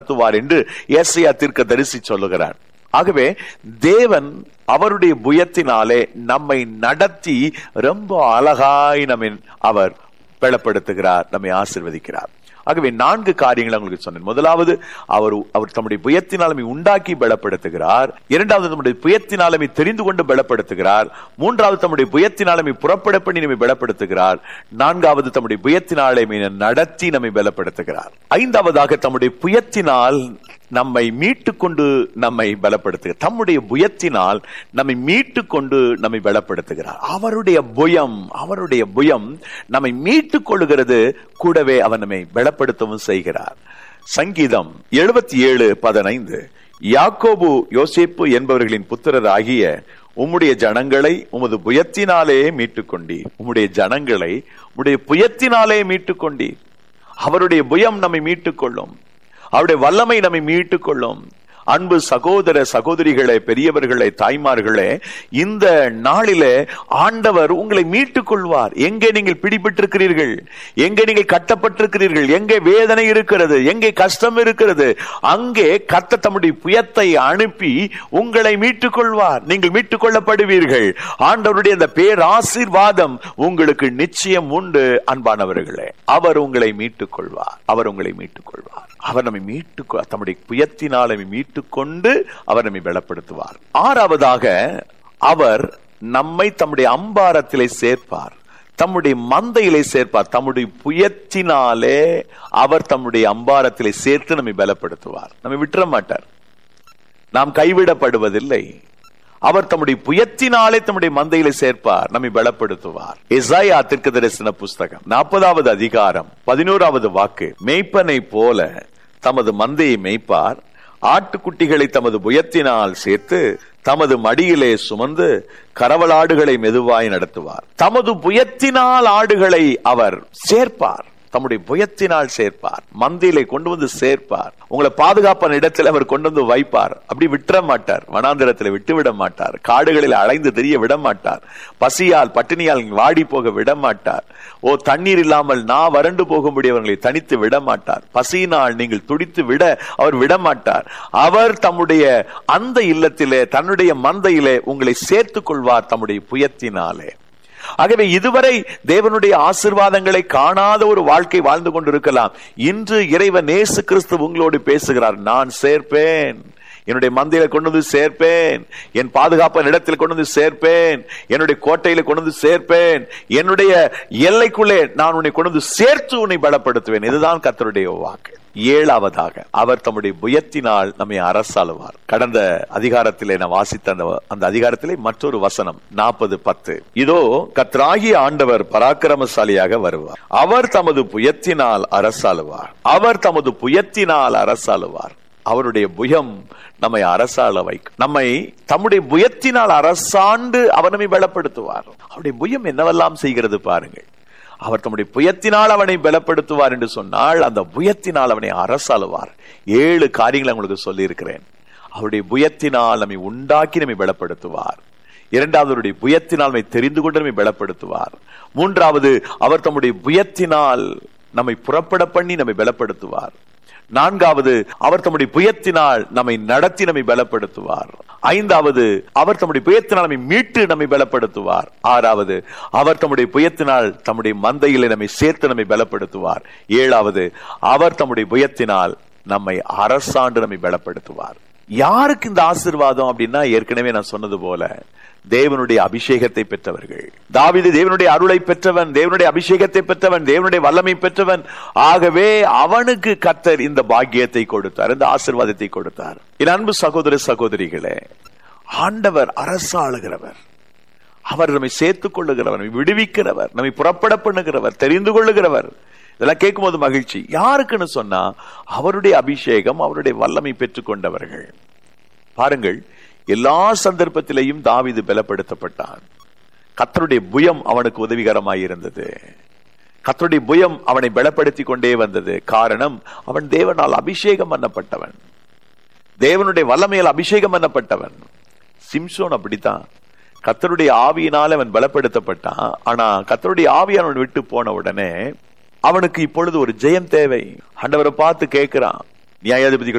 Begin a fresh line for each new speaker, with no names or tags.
நடத்துவார் என்று ஏசையா தீர்க்க தரிசி சொல்லுகிறார் ஆகவே தேவன் அவருடைய புயத்தினாலே நம்மை நடத்தி ரொம்ப அழகாய் நம்மை அவர் பலப்படுத்துகிறார் நம்மை ஆசிர்வதிக்கிறார் ஆகவே நான்கு காரியங்களை உங்களுக்கு சொன்னேன் முதலாவது அவர் அவர் தம்முடைய புயத்தினால் நம்மை உண்டாக்கி பலப்படுத்துகிறார் இரண்டாவது தம்முடைய புயத்தினால் நம்மை தெரிந்து கொண்டு பலப்படுத்துகிறார் மூன்றாவது தம்முடைய புயத்தினால் நம்மை புறப்பட பண்ணி நம்மை பலப்படுத்துகிறார் நான்காவது தம்முடைய புயத்தினாலே நம்மை நடத்தி நம்மை பலப்படுத்துகிறார் ஐந்தாவதாக தம்முடைய புயத்தினால் நம்மை மீட்டு கொண்டு நம்மை பலப்படுத்துகிறார் தம்முடைய புயத்தினால் நம்மை மீட்டு கொண்டு நம்மை பலப்படுத்துகிறார் அவருடைய புயம் அவருடைய புயம் நம்மை மீட்டுக் கொள்ளுகிறது கூடவே அவர் நம்மை பலப்படுத்தவும் செய்கிறார் சங்கீதம் எழுபத்தி ஏழு பதினைந்து யாக்கோபு யோசேப்பு என்பவர்களின் புத்திரர் ஆகிய உம்முடைய ஜனங்களை உமது புயத்தினாலே மீட்டுக் கொண்டீர் உம்முடைய ஜனங்களை உம்முடைய புயத்தினாலே மீட்டுக் கொண்டீர் அவருடைய புயம் நம்மை மீட்டுக் கொள்ளும் அவருடைய வல்லமை நம்மை மீட்டுக் கொள்ளும் அன்பு சகோதர சகோதரிகளே பெரியவர்களே தாய்மார்களே இந்த நாளிலே ஆண்டவர் உங்களை மீட்டுக் கொள்வார் எங்கே நீங்கள் பிடிபட்டிருக்கிறீர்கள் எங்கே நீங்கள் கட்டப்பட்டிருக்கிறீர்கள் எங்கே வேதனை இருக்கிறது எங்கே கஷ்டம் இருக்கிறது அங்கே கத்த தம்முடைய புயத்தை அனுப்பி உங்களை மீட்டுக் கொள்வார் நீங்கள் மீட்டுக் கொள்ளப்படுவீர்கள் ஆண்டவருடைய அந்த பேராசீர்வாதம் உங்களுக்கு நிச்சயம் உண்டு அன்பானவர்களே அவர் உங்களை மீட்டுக் கொள்வார் அவர் உங்களை மீட்டுக் கொள்வார் அவர் நம்மை மீட்டு தம்முடைய புயத்தினால் நம்மை மீட்டுக் கொண்டு அவர் நம்மை பலப்படுத்துவார் ஆறாவதாக அவர் நம்மை தம்முடைய அம்பாரத்திலே சேர்ப்பார் தம்முடைய மந்தையிலே சேர்ப்பார் தம்முடைய புயத்தினாலே அவர் தம்முடைய அம்பாரத்திலே சேர்த்து நம்மை பலப்படுத்துவார் நம்மை விட்டுற மாட்டார் நாம் கைவிடப்படுவதில்லை அவர் தம்முடைய புயத்தினாலே தம்முடைய மந்தையில சேர்ப்பார் நம்மை பலப்படுத்துவார் எசாயா திற்கு தரிசன புஸ்தகம் நாற்பதாவது அதிகாரம் பதினோராவது வாக்கு மெய்ப்பனை போல தமது மந்தையை மெய்ப்பார் ஆட்டுக்குட்டிகளை தமது புயத்தினால் சேர்த்து தமது மடியிலே சுமந்து கரவலாடுகளை மெதுவாய் நடத்துவார் தமது புயத்தினால் ஆடுகளை அவர் சேர்ப்பார் தம்முடைய புயத்தினால் சேர்ப்பார் மந்தியிலே கொண்டு வந்து சேர்ப்பார் உங்களை பாதுகாப்பான இடத்துல அவர் கொண்டு வந்து வைப்பார் அப்படி விட்டுற மாட்டார் வனாந்திரத்தில் விட்டு விட மாட்டார் காடுகளில் அலைந்து தெரிய விட மாட்டார் பசியால் பட்டினியால் வாடி போக விட மாட்டார் ஓ தண்ணீர் இல்லாமல் நான் வறண்டு போகும்படி அவர்களை தனித்து விட மாட்டார் பசியினால் நீங்கள் துடித்து விட அவர் விட மாட்டார் அவர் தம்முடைய அந்த இல்லத்திலே தன்னுடைய மந்தையிலே உங்களை சேர்த்துக் கொள்வார் தம்முடைய புயத்தினாலே ஆகவே இதுவரை தேவனுடைய ஆசிர்வாதங்களை காணாத ஒரு வாழ்க்கை வாழ்ந்து கொண்டிருக்கலாம் இன்று இறைவன் நேசு கிறிஸ்து உங்களோடு பேசுகிறார் நான் சேர்ப்பேன் என்னுடைய மந்தையில கொண்டு வந்து சேர்ப்பேன் என் பாதுகாப்பான இடத்தில் கொண்டு வந்து சேர்ப்பேன் என்னுடைய கோட்டையில கொண்டு வந்து சேர்ப்பேன் என்னுடைய எல்லைக்குள்ளே நான் உன்னை கொண்டு வந்து சேர்த்து உன்னை பலப்படுத்துவேன் இதுதான் கத்தருடைய வாக்கு ஏழாவதாக அவர் தம்முடைய புயத்தினால் நம்மை அரசாளுவார் கடந்த அதிகாரத்திலே நான் வாசித்த அந்த அந்த அதிகாரத்திலே மற்றொரு வசனம் நாற்பது பத்து இதோ கத்ராகிய ஆண்டவர் பராக்கிரமசாலியாக வருவார் அவர் தமது புயத்தினால் அரசாளுவார் அவர் தமது புயத்தினால் அரசாளுவார் அவருடைய புயம் நம்மை அரசாள வைக்கும் நம்மை தம்முடைய புயத்தினால் அரசாண்டு அவர் நம்மை பலப்படுத்துவார் அவருடைய புயம் என்னவெல்லாம் செய்கிறது பாருங்கள் அவர் தம்முடைய புயத்தினால் அவனை பலப்படுத்துவார் என்று சொன்னால் அந்த புயத்தினால் அவனை அரசாளுவார் ஏழு காரியங்களை உங்களுக்கு சொல்லி இருக்கிறேன் அவருடைய புயத்தினால் நம்மை உண்டாக்கி நம்மை பலப்படுத்துவார் இரண்டாவது அவருடைய புயத்தினால் நம்மை தெரிந்து கொண்டு நம்மை பலப்படுத்துவார் மூன்றாவது அவர் தம்முடைய புயத்தினால் நம்மை புறப்பட பண்ணி நம்மை பலப்படுத்துவார் நான்காவது அவர் தம்முடைய புயத்தினால் நம்மை நடத்தி நம்மை பலப்படுத்துவார் ஐந்தாவது அவர் தம்முடைய புயத்தினால் நம்மை மீட்டு நம்மை பலப்படுத்துவார் ஆறாவது அவர் தம்முடைய புயத்தினால் தம்முடைய மந்தையிலே நம்மை சேர்த்து நம்மை பலப்படுத்துவார் ஏழாவது அவர் தம்முடைய புயத்தினால் நம்மை அரசாண்டு நம்மை பலப்படுத்துவார் யாருக்கு இந்த ஆசிர்வாதம் அப்படின்னா ஏற்கனவே நான் சொன்னது போல தேவனுடைய அபிஷேகத்தை பெற்றவர்கள் தாவிது தேவனுடைய அருளை பெற்றவன் தேவனுடைய அபிஷேகத்தை பெற்றவன் தேவனுடைய வல்லமை பெற்றவன் ஆகவே அவனுக்கு கத்தர் இந்த பாக்கியத்தை கொடுத்தார் இந்த ஆசிர்வாதத்தை கொடுத்தார் என் அன்பு சகோதர சகோதரிகளே ஆண்டவர் அரசாளுகிறவர் அவர் நம்மை சேர்த்துக் கொள்ளுகிறவர் நம்மை விடுவிக்கிறவர் நம்மை புறப்பட பண்ணுகிறவர் தெரிந்து கொள்ளுகிறவர் இதெல்லாம் கேட்கும் போது மகிழ்ச்சி யாருக்குன்னு சொன்னா அவருடைய அபிஷேகம் அவருடைய வல்லமை பெற்றுக் கொண்டவர்கள் பாருங்கள் எல்லா சந்தர்ப்பத்திலையும் தாவிது பலப்படுத்தப்பட்டான் கத்தருடைய புயம் அவனுக்கு உதவிகரமாய் இருந்தது கத்தருடைய புயம் அவனை பலப்படுத்தி கொண்டே வந்தது காரணம் அவன் தேவனால் அபிஷேகம் பண்ணப்பட்டவன் தேவனுடைய வல்லமையால் அபிஷேகம் பண்ணப்பட்டவன் சிம்சோன் அப்படித்தான் கத்தருடைய ஆவியினால் அவன் பலப்படுத்தப்பட்டான் ஆனா கத்தருடைய ஆவியானவன் விட்டு போன உடனே அவனுக்கு இப்பொழுது ஒரு ஜெயம் தேவை ஆண்டவரை பார்த்து கேட்கிறான் நியாயாதிபதிகள்